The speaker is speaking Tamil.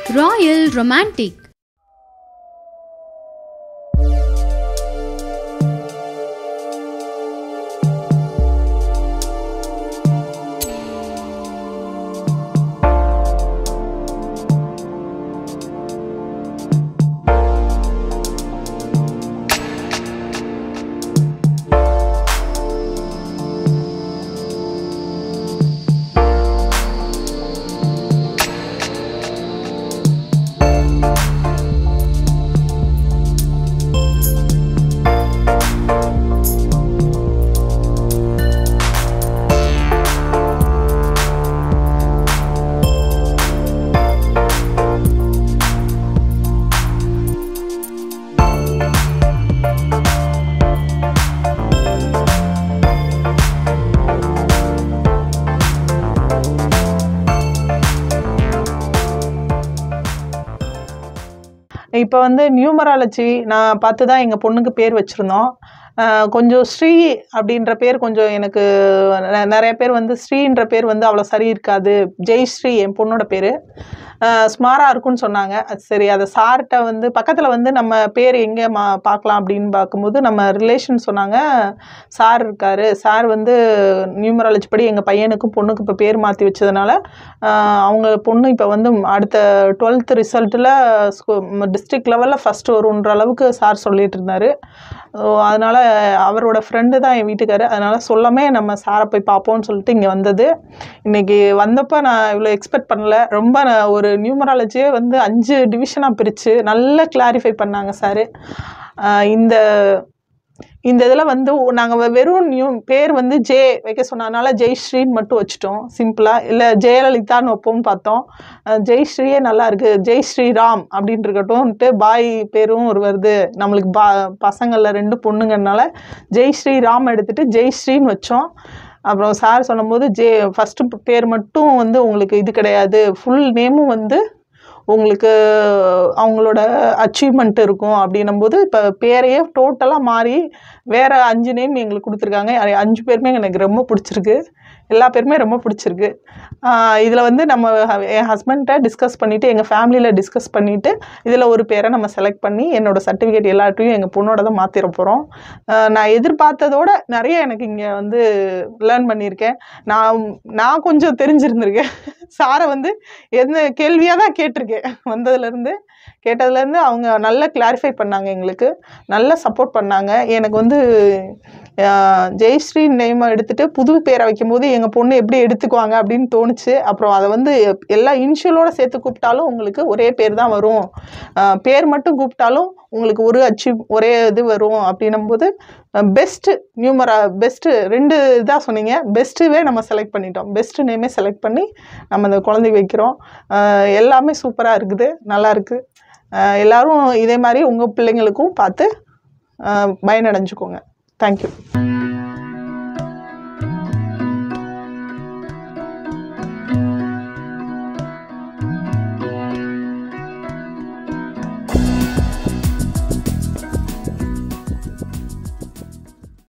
Royal Romantic இப்போ வந்து நியூமராலஜி நான் பார்த்து தான் எங்கள் பொண்ணுக்கு பேர் வச்சுருந்தோம் கொஞ்சம் ஸ்ரீ அப்படின்ற பேர் கொஞ்சம் எனக்கு நெ- நிறைய பேர் வந்து ஸ்ரீன்ற பேர் வந்து அவ்வளோ சரி இருக்காது ஜெயஸ்ரீ என் பொண்ணோட பேர் ஸ்மாரா இருக்குன்னு சொன்னாங்க அது சரி அதை சார்கிட்ட வந்து பக்கத்தில் வந்து நம்ம பேர் எங்கே மா பார்க்கலாம் அப்படின்னு பார்க்கும்போது நம்ம ரிலேஷன் சொன்னாங்க சார் இருக்காரு சார் வந்து நியூமராலஜி படி எங்கள் பையனுக்கும் பொண்ணுக்கும் இப்போ பேர் மாற்றி வச்சதுனால ஆஹ் அவங்க பொண்ணு இப்போ வந்து அடுத்த டுவெல்த் ரிசல்ட்டில் டிஸ்ட்ரிக்ட் லெவலில் ஃபஸ்ட்டு வருன்ற அளவுக்கு சார் சொல்லிட்டு இருந்தார் அதனால் அவரோட ஃப்ரெண்டு தான் என் வீட்டுக்காரு அதனால் சொல்லாமே நம்ம சாரை போய் பார்ப்போம்னு சொல்லிட்டு இங்கே வந்தது இன்னைக்கு வந்தப்போ நான் இவ்வளோ எக்ஸ்பெக்ட் பண்ணல ரொம்ப நான் ஒரு நியூமராலஜியே வந்து அஞ்சு டிவிஷனாக பிரித்து நல்லா கிளாரிஃபை பண்ணாங்க சார் இந்த இந்த இதில் வந்து நாங்கள் வெறும் நியூ பேர் வந்து ஜே வைக்க சொன்னதுனால ஜெய்ஸ்ரீன்னு மட்டும் வச்சுட்டோம் சிம்பிளாக இல்லை ஜெயலலிதான்னு வைப்போம்னு பார்த்தோம் அஹ் ஜெய்ஸ்ரீயே நல்லா இருக்கு ஜெய் ஸ்ரீராம் அப்படின்னு இருக்கட்டும்ன்ட்டு பாய் பேரும் ஒரு வருது நம்மளுக்கு பா பசங்களில் ரெண்டு பொண்ணுங்கனால ஜெய் ஸ்ரீராம் எடுத்துட்டு ஜெய் ஸ்ரீன்னு வச்சோம் அப்புறம் சார் சொல்லும்போது ஜே ஃபஸ்ட்டு பேர் மட்டும் வந்து உங்களுக்கு இது கிடையாது ஃபுல் நேமும் வந்து உங்களுக்கு அவங்களோட அச்சீவ்மெண்ட் இருக்கும் அப்படின்னும்போது இப்போ பேரையே டோட்டலாக மாறி வேற அஞ்சு நேம் எங்களுக்கு கொடுத்துருக்காங்க அது அஞ்சு பேருமே எனக்கு ரொம்ப பிடிச்சிருக்கு எல்லா பேருமே ரொம்ப பிடிச்சிருக்கு இதில் வந்து நம்ம ஹ- என் ஹஸ்பண்ட்ட டிஸ்கஸ் பண்ணிவிட்டு எங்கள் ஃபேமிலியில் டிஸ்கஸ் பண்ணிவிட்டு இதில் ஒரு பேரை நம்ம செலக்ட் பண்ணி என்னோட சர்டிஃபிகேட் எல்லாத்தையும் எங்கள் பொண்ணோட தான் மாற்றிட போகிறோம் நான் எதிர்பார்த்ததோட நிறைய எனக்கு இங்கே வந்து லேர்ன் பண்ணியிருக்கேன் நான் நான் கொஞ்சம் தெரிஞ்சிருந்திருக்கேன் சாரை வந்து எந்த கேள்வியாக தான் கேட்டிருக்கேன் வந்ததுலேருந்து கேட்டதுலேருந்து அவங்க நல்லா கிளாரிஃபை பண்ணாங்க எங்களுக்கு நல்லா சப்போர்ட் பண்ணாங்க எனக்கு வந்து ஆஹ், ஜெயஸ்ரீ நேமை எடுத்துட்டு புது பேரை வைக்கும்போது எங்கள் பொண்ணு எப்படி எடுத்துக்குவாங்க அப்படின்னு தோணுச்சு அப்புறம் அதை வந்து எல்லா இனிஷியலோட சேர்த்து கூப்பிட்டாலும் உங்களுக்கு ஒரே பேர் தான் வரும் ஆஹ், பேர் மட்டும் கூப்பிட்டாலும் உங்களுக்கு ஒரு அச்சீவ் ஒரே இது வரும் அப்படின்னும்போது பெஸ்ட்டு நியூமரா பெஸ்ட்டு ரெண்டு இதாக சொன்னீங்க பெஸ்ட்டுவே நம்ம செலக்ட் பண்ணிட்டோம் பெஸ்ட்டு நேமே செலக்ட் பண்ணி நம்ம அந்த குழந்தைக்கு வைக்கிறோம் ஆஹ் எல்லாமே சூப்பராக இருக்குது நல்லா இருக்கு ஆஹ் எல்லாரும் இதே மாதிரி உங்கள் பிள்ளைங்களுக்கும் பார்த்து ஆஹ் பயனடைஞ்சுக்கோங்க தேங்க்யூ